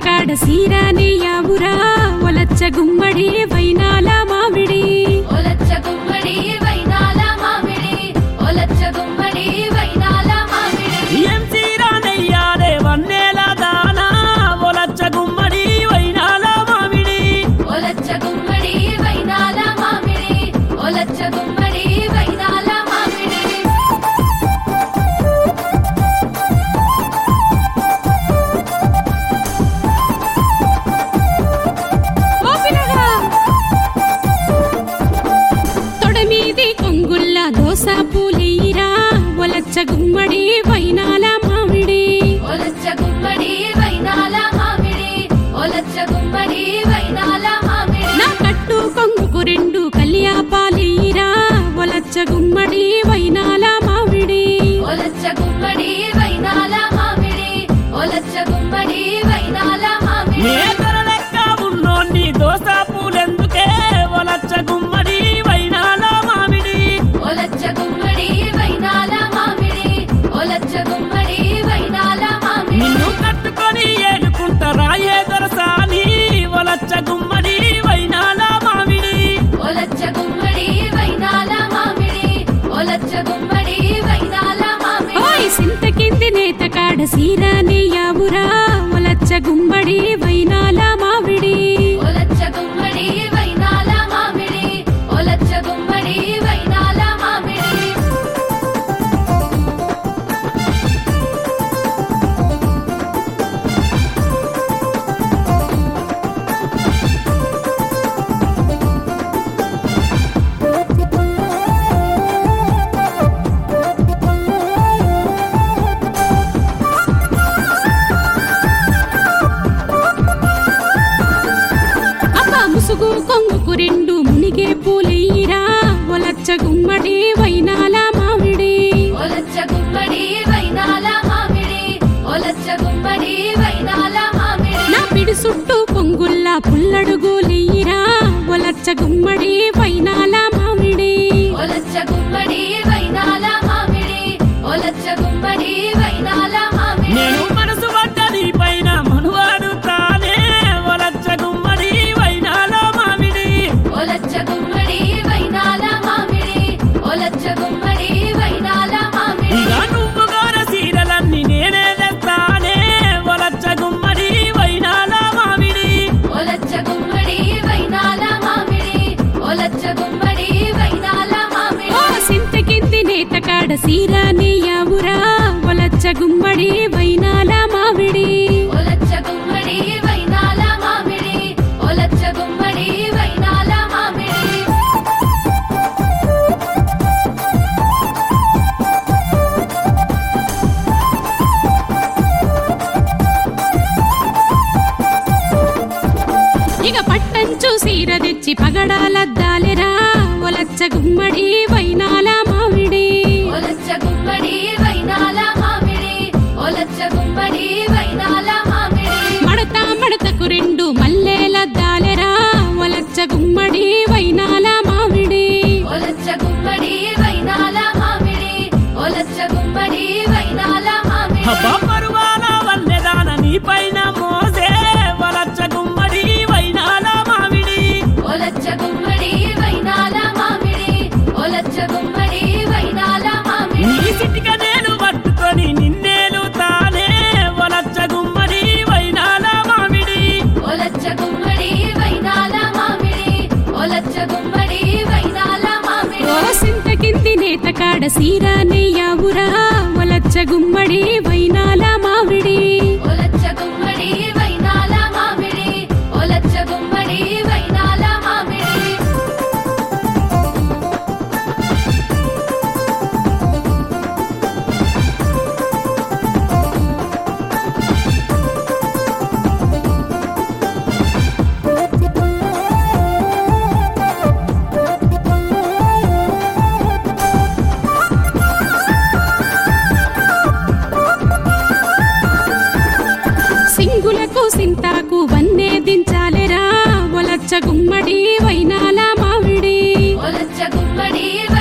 కాడ సీరాని యావురా ఒలచ్చ గుమ్మడి వైనాల మామిడి ఒలచ్చ గుమ్మడి వైనాల మామిడి ఒలచ్చ గుమ్మడి వైనాల మామిడి ఏం చీరానయ్యారే వన్నేల దానా ఒలచ్చ గుమ్మడి వైనాల మామిడి ఒలచ్చ గుమ్మడి వైనాల మామిడి ఒలచ్చ గుమ్మడి వైనాల మామిడి ఓ పిల్లగా! తొడమీది కొంగుల్ల దోస పూలేయిరా ఒలచ్చ గుమ్మడి వైనాల మామిడి ఒలచ్చ గుమ్మడి వైనాల మామిడి ఒలచ్చ గుమ్మడి వైనాల మామిడి నా కట్టు కొంగుకు రెండు కళ్యాపాలేయిరా ఒలచ్చ గుమ్మడి వైనాల మామిడి ఒలచ్చ గుమ్మడి వైనాల మామిడి ఒలచ్చ గుమ్మడి వైనాల మామిడి నేతర లెక్క ఉన్నోన్ని దోస పూలెందుకే ఒలచ్చ గుమ్మడి వైనాల మామిడి ఒలచ్చ గుమ్మడి వైనాల మామిడి ఒలచ్చ గుమ్మడి వైనాల మామిడి నిన్ను కట్టుకొని ఏడుకుంటారా ఏదరసాని ఒలచ్చ గుమ్మడి వైనాల మామిడి ఒలచ్చ గుమ్మడి వైనాల మామిడి ఒలచ్చ గుమ్మడి వైనాల మామిడి ఓయ్ సింతకింది నేత కాడ సీరాని యావురా ఒలచ్చ గుమ్మడి వైనాల మామిడి ఒలచ్చ గుమ్మడి వైనాల మామిడి ఒలచ్చ గుమ్మడి వైనాల మామిడి అబ్బ ముసుగు కొంగుకు రెండు మునిగే పూలెయ్యిరా ఒలచ్చ గుమ్మడి వైనాల మామిడి ఒలచ్చ గుమ్మడి వైనాల మామిడి ఒలచ్చ గుమ్మడి వైనాల మామిడి నా పిడి చుట్టూ పొంగుల్ల పుల్లడుగులెయ్యిరా ఒలచ్చ గుమ్మడి వైనాల మామిడి ఒలచ్చ గుమ్మడి వైనాల మామిడి ఒలచ్చ గుమ్మడి వైనాల మామిడి నేను మనసు పడ్డది పైన మనువాడు తానే ఒలచ్చ గుమ్మడి వైనాల మామిడి ఒలచ్చ గుమ్మడి వైనాల మామిడి ఒలచ్చ గుమ్మడి వైనాల మామిడి ఇక నువ్వు గోర సీరలన్నీ నేనే తెస్తానే ఒలచ్చ గుమ్మడి వైనాల మామిడి ఒలచ్చ గుమ్మడి వైనాల మామిడి ఒలచ్చ గుమ్మడి వైనాల మామిడి ఓ సింతకింది నేత కాడ సీరాని యావురా ఒలచ్చ గుమ్మడి వైనాల మామిడి ఒలచ్చ గుమ్మడి వైనాల మామిడి ఒలచ్చ గుమ్మడి వైనాల మామిడి ఇక పట్టంచు సీర తెచ్చి పగడాలద్దాలెరా ఒలచ్చ గుమ్మడి వైనాల మామిడి ఒలచ్చ గుమ్మడి వైనాల మామిడి ఒలచ్చ గుమ్మడి వైనాల మామిడి మడత మడతకు రెండు మల్లెలద్దాలెరా ఒలచ్చ గుమ్మడి వైనాల మామిడి ఒలచ్చ గుమ్మడి వైనాల మామిడి ఒలచ్చ గుమ్మడి వైనాల మామిడి అబ్బా పరువాల వల్లెదాన నీ పైన మోసే ఒలచ్చ గుమ్మడి వైనాల మామిడి ఒలచ్చ గుమ్మడి వైనాల మామిడి ఒలచ్చ గుమ్మడి వైనాల మామిడి నీ సిటిక నేను పట్టుకొని నిన్నేలు తానే ఒలచ్చ గుమ్మడి వైనాల మామిడి ఒలచ్చ గుమ్మడి వైనాల మామిడి ఒలచ్చ గుమ్మడి వైనాల మామిడి ఓ సింతకింది నేత కాడ సీరాని యావురా ఒలచ్చ గుమ్మడి వైనాల మామిడి ఒలచ్చ గుమ్మడి వైనాల మామిడి ఒలచ్చ గుమ్మడి వైనాల మామిడి సింగులకు సింతాకు వన్నే దించాలెరా ఒలచ్చ గుమ్మడి వైనాల మామిడి ఒలచ్చ గుమ్మడి